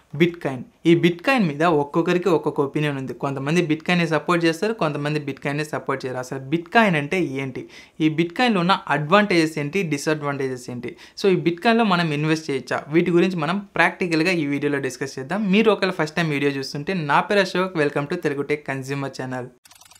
bit bitcoin ఈ bitcoin మీద ఒక్కొక్కరికి ఒక్కొక్క ఒపీనియన్ ఉంది కొంతమంది బిట్ కాయిన్ని సపోర్ట్ చేస్తారు కొంతమంది బిట్ కాయిన్ని సపోర్ట్ చేయరు అసలు బిట్ కాయిన్ అంటే ఏంటి ఈ బిట్ కాయిన్లో ఉన్న అడ్వాంటేజెస్ ఏంటి డిసడ్వాంటేజెస్ ఏంటి సో ఈ బిట్ కాయిన్లో మనం ఇన్వెస్ట్ చేయొచ్చా వీటి గురించి మనం ప్రాక్టికల్గా ఈ వీడియోలో డిస్కస్ చేద్దాం మీరు ఒకవేళ ఫస్ట్ టైం వీడియో చూస్తుంటే నా పేరు Ashok welcome to Telugu tech consumer channel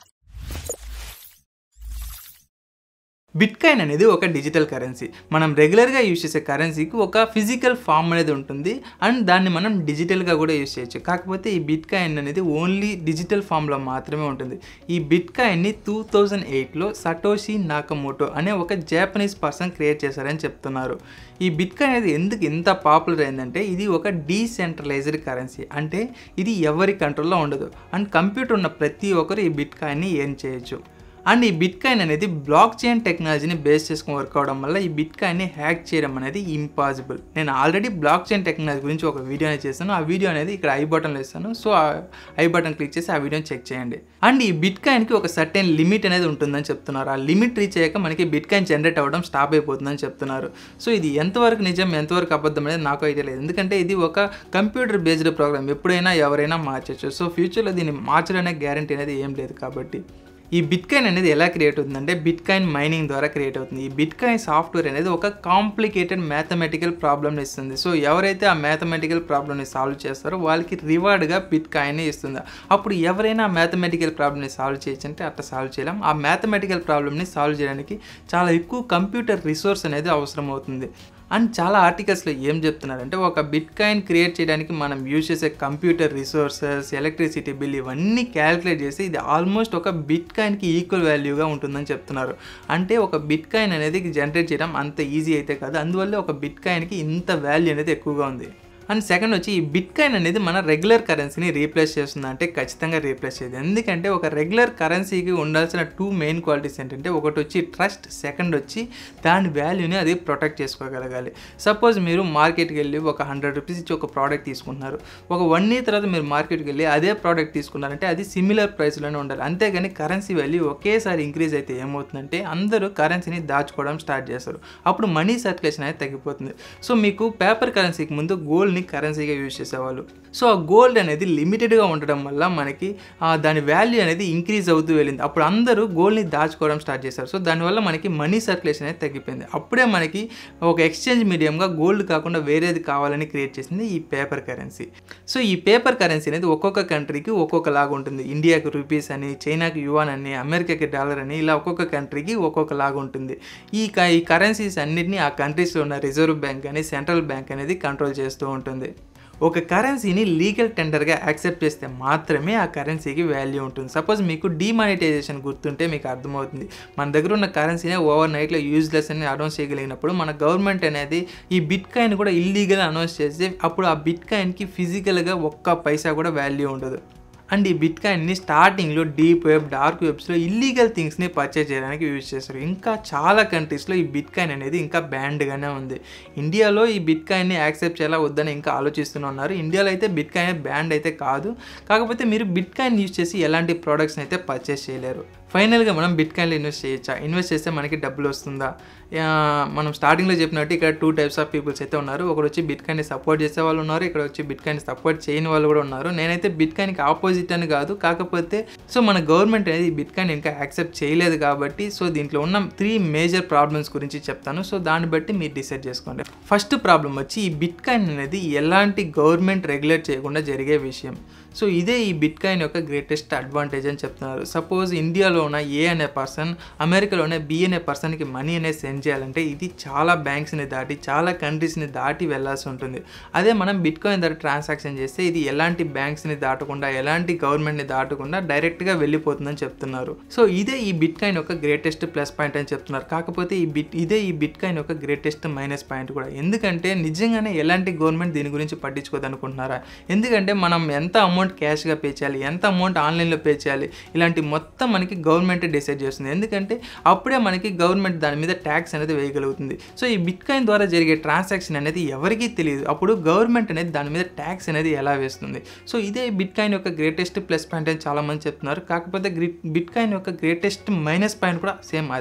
bitcoin అనేది ఒక డిజిటల్ కరెన్సీ మనం రెగ్యులర్గా యూజ్ చేసే కరెన్సీకి ఒక ఫిజికల్ ఫామ్ అనేది ఉంటుంది అండ్ దాన్ని మనం డిజిటల్గా కూడా యూజ్ చేయొచ్చు కాకపోతే ఈ బిట్ కాయిన్ అనేది ఓన్లీ డిజిటల్ ఫామ్లో మాత్రమే ఉంటుంది ఈ బిట్ కాయిన్ని టూ థౌజండ్ ఎయిట్లో సటోషి నాకమోటో అనే ఒక జాపనీస్ పర్సన్ క్రియేట్ చేశారని చెప్తున్నారు ఈ బిట్ కాయిన్ అనేది ఎందుకు ఇంత పాపులర్ అయిందంటే ఇది ఒక డీసెంట్రలైజ్డ్ కరెన్సీ అంటే ఇది ఎవరి కంట్రోల్లో ఉండదు అండ్ కంప్యూటర్ ఉన్న ప్రతి ఒక్కరు ఈ బిట్ కాయిన్ని ఏం చేయొచ్చు అండ్ ఈ బిట్ కాయిన్ అనేది బ్లాక్ చైన్ టెక్నాలజీని బేస్ చేసుకుని వర్క్ అవడం వల్ల ఈ బిట్ కాయిన్ని హ్యాక్ చేయడం అనేది ఇంపాసిబుల్ నేను ఆల్రెడీ బ్లాక్ చైన్ టెక్నాలజీ గురించి ఒక వీడియో అనేది చేస్తాను ఆ వీడియో అనేది ఇక్కడ ఐ బటన్లో ఇస్తాను సో ఆ ఐ బటన్ క్లిక్ చేసి ఆ వీడియోని చెక్ చేయండి అండ్ ఈ బిట్ కాయిన్కి ఒక సర్టెన్ లిమిట్ అనేది ఉంటుందని చెప్తున్నారు ఆ లిమిట్ రీచ్ అయ్యాక మనకి బిట్ కాయిన్ జనరేట్ అవ్వడం స్టాప్ అయిపోతుందని చెప్తున్నారు సో ఇది ఎంతవరకు నిజం ఎంతవరకు అబద్ధం అనేది నాకు ఐడియా లేదు ఎందుకంటే ఇది ఒక కంప్యూటర్ బేస్డ్ ప్రోగ్రామ్ ఎప్పుడైనా ఎవరైనా మార్చచ్చు సో ఫ్యూచర్లో దీన్ని మార్చడనే గ్యారంటీ అనేది ఏం లేదు కాబట్టి ఈ బిట్ కాయిన్ అనేది ఎలా క్రియేట్ అవుతుందంటే బిట్ కాయిన్ మైనింగ్ ద్వారా క్రియేట్ అవుతుంది ఈ బిట్ కాయిన్ సాఫ్ట్వేర్ అనేది ఒక కాంప్లికేటెడ్ మ్యాథమెటికల్ ప్రాబ్లమ్ని ఇస్తుంది సో ఎవరైతే ఆ మ్యాథమెటికల్ ప్రాబ్లమ్ని సాల్వ్ చేస్తారో వాళ్ళకి రివార్డ్గా బిట్ కాయిన్ని ఇస్తుంది అప్పుడు ఎవరైనా ఆ మ్యాథమెటికల్ ప్రాబ్లమ్ని సాల్వ్ చేయొచ్చు అంటే అట్లా సాల్వ్ చేయలేం ఆ మ్యాథమెటికల్ ప్రాబ్లమ్ని సాల్వ్ చేయడానికి చాలా ఎక్కువ కంప్యూటర్ రిసోర్స్ అనేది అవసరం అవుతుంది అండ్ చాలా ఆర్టికల్స్లో ఏం చెప్తున్నారంటే ఒక బిట్ కాయిన్ క్రియేట్ చేయడానికి మనం యూజ్ చేసే కంప్యూటర్ రిసోర్సెస్ ఎలక్ట్రిసిటీ బిల్ ఇవన్నీ క్యాలిక్యులేట్ చేసి ఇది ఆల్మోస్ట్ ఒక బిట్ కాయిన్కి ఈక్వల్ వాల్యూగా ఉంటుందని చెప్తున్నారు అంటే ఒక బిట్ కాయిన్ అనేది జనరేట్ చేయడం అంత ఈజీ అయితే కాదు అందువల్ల ఒక బిట్ కాయిన్కి ఇంత వాల్యూ అనేది ఎక్కువగా ఉంది అండ్ సెకండ్ వచ్చి ఈ బిట్ కాయిన్ అనేది మన రెగ్యులర్ కరెన్సీని రీప్లేస్ చేస్తుంది అంటే ఖచ్చితంగా రీప్లేస్ చేయదు ఎందుకంటే ఒక రెగ్యులర్ కరెన్సీకి ఉండాల్సిన టూ మెయిన్ క్వాలిటీస్ ఏంటంటే ఒకటి వచ్చి ట్రస్ట్ సెకండ్ వచ్చి దాని వాల్యూని అది ప్రొటెక్ట్ చేసుకోగలగాలి సపోజ్ మీరు మార్కెట్కి వెళ్ళి ఒక హండ్రెడ్ రూపీస్ ఇచ్చి ఒక ప్రోడక్ట్ తీసుకుంటున్నారు ఒక వన్ ఇయర్ తర్వాత మీరు మార్కెట్కి వెళ్ళి అదే ప్రోడక్ట్ తీసుకున్నారంటే అది సిమిలర్ ప్రైస్లోనే ఉండాలి అంతేగాని కరెన్సీ వాల్యూ ఒకేసారి ఇంక్రీజ్ అయితే ఏమవుతుందంటే అందరూ కరెన్సీని దాచుకోవడం స్టార్ట్ చేస్తారు అప్పుడు మనీ సర్క్యులేషన్ అనేది తగ్గిపోతుంది సో మీకు పేపర్ కరెన్సీకి ముందు గోల్డ్ని కరెన్సీగా యూజ్ చేసేవాళ్ళు సో ఆ గోల్డ్ అనేది లిమిటెడ్గా ఉండడం వల్ల మనకి దాని వాల్యూ అనేది ఇంక్రీజ్ అవుతూ వెళ్ళింది అప్పుడు అందరూ గోల్డ్ని దాచుకోవడం స్టార్ట్ చేశారు సో దానివల్ల మనకి మనీ సర్క్యులేషన్ అనేది తగ్గిపోయింది అప్పుడే మనకి ఒక ఎక్స్చేంజ్ మీడియంగా గోల్డ్ కాకుండా వేరేది కావాలని క్రియేట్ చేసింది ఈ పేపర్ కరెన్సీ సో ఈ పేపర్ కరెన్సీ అనేది ఒక్కొక్క కంట్రీకి ఒక్కొక్క లాగా ఉంటుంది ఇండియాకి రూపీస్ అని చైనాకి యువాన్ అని అమెరికాకి డాలర్ అని ఇలా ఒక్కొక్క కంట్రీకి ఒక్కొక్క లాగా ఉంటుంది ఈ ఈ కరెన్సీస్ అన్నిటిని ఆ కంట్రీస్లో ఉన్న రిజర్వ్ బ్యాంక్ అని సెంట్రల్ బ్యాంక్ అనేది కంట్రోల్ చేస్తూ ఉంటుంది ఒక కరెన్సీని లీగల్ టెండర్గా యాక్సెప్ట్ చేస్తే మాత్రమే ఆ కరెన్సీకి వాల్యూ ఉంటుంది సపోజ్ మీకు డిమానిటైజేషన్ గుర్తుంటే మీకు అర్థమవుతుంది మన దగ్గర ఉన్న కరెన్సీనే ఓవర్ నైట్లో యూజ్లెస్ అని అనౌన్స్ చేయగలిగినప్పుడు మన గవర్నమెంట్ అనేది ఈ బిట్ కాయిన్ కూడా ఇల్లీగల్ అనౌన్స్ చేస్తే అప్పుడు ఆ బిట్ కాయిన్కి ఫిజికల్గా ఒక్క పైసా కూడా వాల్యూ ఉండదు అండ్ ఈ బిట్ కాయిన్ని స్టార్టింగ్లో డీప్ వెబ్ డార్క్ వెబ్స్లో ఇల్లీగల్ థింగ్స్ని పర్చేజ్ చేయడానికి యూజ్ చేస్తారు ఇంకా చాలా కంట్రీస్లో ఈ బిట్ కాయిన్ అనేది ఇంకా బ్యాండ్గానే ఉంది ఇండియాలో ఈ బిట్ కాయిన్ని యాక్సెప్ట్ చేయాలా వద్దని ఇంకా ఆలోచిస్తూనే ఉన్నారు ఇండియాలో అయితే బిట్ కాయిన్ బ్యాండ్ అయితే కాదు కాకపోతే మీరు బిట్ కాయిన్ యూజ్ చేసి ఎలాంటి ప్రోడక్ట్స్ని అయితే పర్చేస్ చేయలేరు ఫైనల్గా మనం బిట్ కాయిన్లో ఇన్వెస్ట్ చేయొచ్చా ఇన్వెస్ట్ చేస్తే మనకి డబ్బులు వస్తుందా మనం స్టార్టింగ్లో చెప్పినట్టు ఇక్కడ టూ టైప్స్ ఆఫ్ పీపుల్స్ అయితే ఉన్నారు ఒకరు వచ్చి బిట్ కాయిన్ని సపోర్ట్ చేసే వాళ్ళు ఉన్నారు ఇక్కడ వచ్చి బిట్ కాయిన్ని సపోర్ట్ చేయని వాళ్ళు కూడా ఉన్నారు నేనైతే బిట్ కాయిన్కి ఆపోజిట్ అని కాదు కాకపోతే సో మన గవర్నమెంట్ అనేది బిట్ కాయిన్ ఇంకా యాక్సెప్ట్ చేయలేదు కాబట్టి సో దీంట్లో ఉన్న త్రీ మేజర్ ప్రాబ్లమ్స్ గురించి చెప్తాను సో దాన్ని బట్టి మీరు డిసైడ్ చేసుకోండి ఫస్ట్ ప్రాబ్లం వచ్చి ఈ బిట్ కాయిన్ అనేది ఎలాంటి గవర్నమెంట్ రెగ్యులేట్ చేయకుండా జరిగే విషయం సో ఇదే ఈ బిట్ కాయిన్ యొక్క గ్రేటెస్ట్ అడ్వాంటేజ్ అని చెప్తున్నారు సపోజ్ ఇండియాలో ఉన్న ఏ అనే పర్సన్ అమెరికాలో ఉన్న బి అనే పర్సన్కి మనీ అనేది సెండ్ చేయాలంటే ఇది చాలా బ్యాంక్స్ని దాటి చాలా కంట్రీస్ని దాటి వెళ్ళాల్సి ఉంటుంది అదే మనం బిట్ కాయిన్ ద్వారా ట్రాన్సాక్షన్ చేస్తే ఇది ఎలాంటి బ్యాంక్స్ని దాటకుండా ఎలాంటి గవర్నమెంట్ని దాటకుండా డైరెక్ట్గా వెళ్ళిపోతుందని చెప్తున్నారు సో ఇదే ఈ బిట్ కాయిన్ యొక్క గ్రేటెస్ట్ ప్లస్ పాయింట్ అని చెప్తున్నారు కాకపోతే ఈ బిట్ ఇదే ఈ బిట్ కాయిన్ యొక్క గ్రేటెస్ట్ మైనస్ పాయింట్ కూడా ఎందుకంటే నిజంగానే ఎలాంటి గవర్నమెంట్ దీని గురించి పట్టించుకోదు అనుకుంటున్నారా ఎందుకంటే మనం ఎంత అమౌంట్ క్యాష్గా పే చేయాలి ఎంత అమౌంట్ ఆన్లైన్లో పే చేయాలి ఇలాంటి మొత్తం మనకి గవర్నమెంట్ డిసైడ్ చేస్తుంది ఎందుకంటే అప్పుడే మనకి గవర్నమెంట్ దాని మీద ట్యాక్స్ అనేది వేయగలుగుతుంది సో ఈ బిట్ కాయిన్ ద్వారా జరిగే ట్రాన్సాక్షన్ అనేది ఎవరికీ తెలియదు అప్పుడు గవర్నమెంట్ అనేది దాని మీద ట్యాక్స్ అనేది ఎలా వేస్తుంది సో ఇదే బిట్ కాయిన్ యొక్క గ్రేటెస్ట్ ప్లస్ పాయింట్ అని చాలామంది చెప్తున్నారు కాకపోతే బిట్ కాయిన్ యొక్క గ్రేటెస్ట్ మైనస్ పాయింట్ కూడా సేమ్ అదే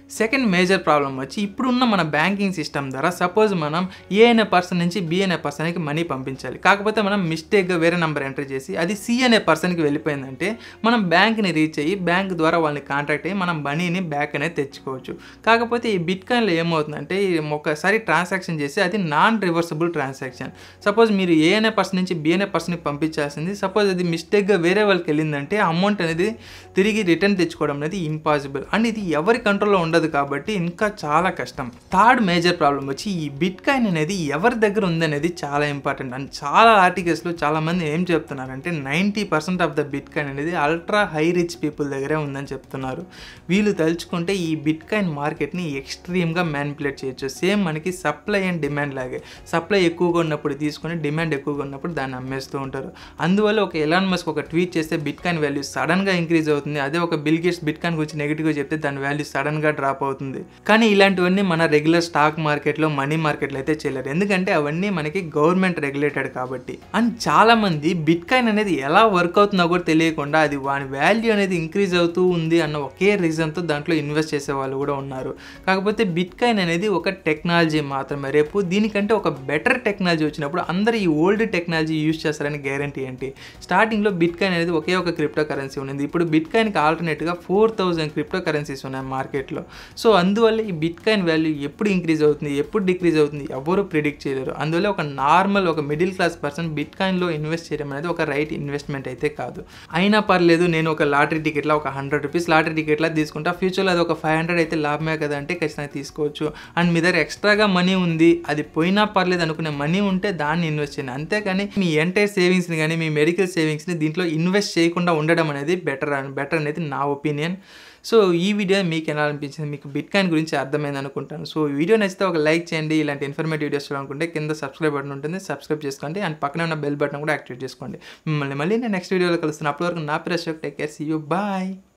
సెకండ్ మేజర్ ప్రాబ్లం వచ్చి ఇప్పుడున్న మన బ్యాంకింగ్ సిస్టమ్ ద్వారా సపోజ్ మనం ఏ అనే పర్సన్ నుంచి బి అనే పర్సన్కి మనీ పంపించాలి కాకపోతే మనం మిస్టేక్గా వేరే నెంబర్ ఎంటర్ చేసి అది సి అనే పర్సన్కి వెళ్ళిపోయిందంటే మనం బ్యాంక్ని రీచ్ అయ్యి బ్యాంక్ ద్వారా వాళ్ళని కాంటాక్ట్ అయ్యి మనం మనీని బ్యాక్ అనేది తెచ్చుకోవచ్చు కాకపోతే ఈ బిట్ కాయిన్లో ఏమవుతుందంటే ఈ ఒకసారి ట్రాన్సాక్షన్ చేసి అది నాన్ రివర్సబుల్ ట్రాన్సాక్షన్ సపోజ్ మీరు ఏ అనే పర్సన్ నుంచి బి అనే పర్సన్కి పంపించాల్సింది సపోజ్ అది మిస్టేక్గా వేరే వాళ్ళకి వెళ్ళిందంటే అమౌంట్ అనేది తిరిగి రిటర్న్ తెచ్చుకోవడం అనేది ఇంపాసిబుల్ అండ్ ఇది ఎవరి కంట్రోల్లో ఉండదు కాబట్టి ఇంకా చాలా కష్టం థర్డ్ మేజర్ ప్రాబ్లం వచ్చి ఈ బిట్ కాయిన్ అనేది ఎవరి దగ్గర ఉందనేది చాలా ఇంపార్టెంట్ అండ్ చాలా ఆర్టికల్స్లో చాలా మంది ఏం చెప్తున్నారంటే ninety percent of the bitcoin అనేది అల్ట్రా హై రిచ్ పీపుల్ దగ్గరే ఉందని చెప్తున్నారు వీళ్ళు తలుచుకుంటే ఈ బిట్ కాయిన్ మార్కెట్ని ఎక్స్ట్రీమ్గా మ్యానిపులేట్ చేయొచ్చు సేమ్ మనకి సప్లై అండ్ డిమాండ్ లాగే సప్లై ఎక్కువగా ఉన్నప్పుడు తీసుకొని డిమాండ్ ఎక్కువగా ఉన్నప్పుడు దాన్ని అమ్మేస్తూ ఉంటారు అందువల్ల ఒక ఎలాన్ మస్క్ ఒక ట్వీట్ చేస్తే బిట్ కాయిన్ వాల్యూ సడన్గా ఇంక్రీజ్ అవుతుంది అదే ఒక బిల్ గేట్స్ బిట్ కాయిన్ గురించి నెగిటివ్గా చెప్తే దాని వాల్యూ సడన్గా డ్రాప్ అవుతుంది కానీ ఇలాంటివన్నీ మన రెగ్యులర్ స్టాక్ మార్కెట్లో మనీ మార్కెట్లో అయితే చేయలేరు ఎందుకంటే అవన్నీ మనకి గవర్నమెంట్ రెగ్యులేటెడ్ కాబట్టి అండ్ చాలా మంది బిట్ కాయిన్ అనేది ఎలా వర్క్ అవుతుందో కూడా తెలియకుండా అది వాని వాల్యూ అనేది ఇంక్రీజ్ అవుతూ ఉంది అన్న ఒకే రీజన్తో దాంట్లో ఇన్వెస్ట్ చేసే వాళ్ళు కూడా ఉన్నారు కాకపోతే బిట్ కాయిన్ అనేది ఒక టెక్నాలజీ మాత్రమే రేపు దీనికంటే ఒక బెటర్ టెక్నాలజీ వచ్చినప్పుడు అందరు ఈ ఓల్డ్ టెక్నాలజీ యూజ్ చేస్తారని గ్యారంటీ ఏంటి స్టార్టింగ్లో బిట్ కాయిన్ అనేది ఒకే ఒక క్రిప్టో కరెన్సీ ఉన్నది ఇప్పుడు బిట్ కాయిన్కి ఆల్టర్నేట్గా ఫోర్ థౌజండ్ క్రిప్టో కరెన్సీస్ ఉన్నాయి మార్కెట్లో సో అందువల్ల ఈ బిట్ కాయిన్ వాల్యూ ఎప్పుడు ఇంక్రీజ్ అవుతుంది ఎప్పుడు డిక్రీజ్ అవుతుంది ఎవరు ప్రిడిక్ట్ చేయలేరు అందువల్ల ఒక నార్మల్ ఒక మిడిల్ క్లాస్ పర్సన్ బిట్ కాయిన్లో ఇన్వెస్ట్ చేయడం అనేది ఒక రైట్ ఇన్వెస్ట్మెంట్ అయితే కాదు అయినా పర్లేదు నేను ఒక లాటరీ టికెట్లా ఒక హండ్రెడ్ రూపీస్ లాటరీ టికెట్లా తీసుకుంటా ఫ్యూచర్లో అది ఒక ఫైవ్ హండ్రెడ్ అయితే లాభమే కదా అంటే ఖచ్చితంగా తీసుకోవచ్చు అండ్ మీ దగ్గర ఎక్స్ట్రాగా మనీ ఉంది అది పోయినా పర్లేదు అనుకునే మనీ ఉంటే దాన్ని ఇన్వెస్ట్ చేయండి అంతేకాని మీ ఎంటైర్ సేవింగ్స్ని కానీ మీ మెడికల్ సేవింగ్స్ని దీంట్లో ఇన్వెస్ట్ చేయకుండా ఉండడం అనేది బెటర్ బెటర్ అనేది నా ఒపీనియన్ సో ఈ వీడియో మీకు ఎలా అనిపించింది మీకు బిట్ కాయిన్ గురించి అర్థమైంది అనుకుంటాను సో ఈ వీడియో నచ్చితే ఒక లైక్ చేయండి ఇలాంటి ఇన్ఫర్మేటివ్ వీడియోస్ చూడాలనుకుంటే కింద సబ్స్క్రైబ్ బటన్ ఉంటుంది సబ్స్క్రైబ్ చేసుకోండి అండ్ పక్కన ఉన్న బెల్ బటన్ కూడా యాక్టివేట్ చేసుకోండి మిమ్మల్ని మళ్ళీ నేను నెక్స్ట్ వీడియోలో కలుస్తాను అప్పటి వరకు నా పేరు Ashok take care see you bye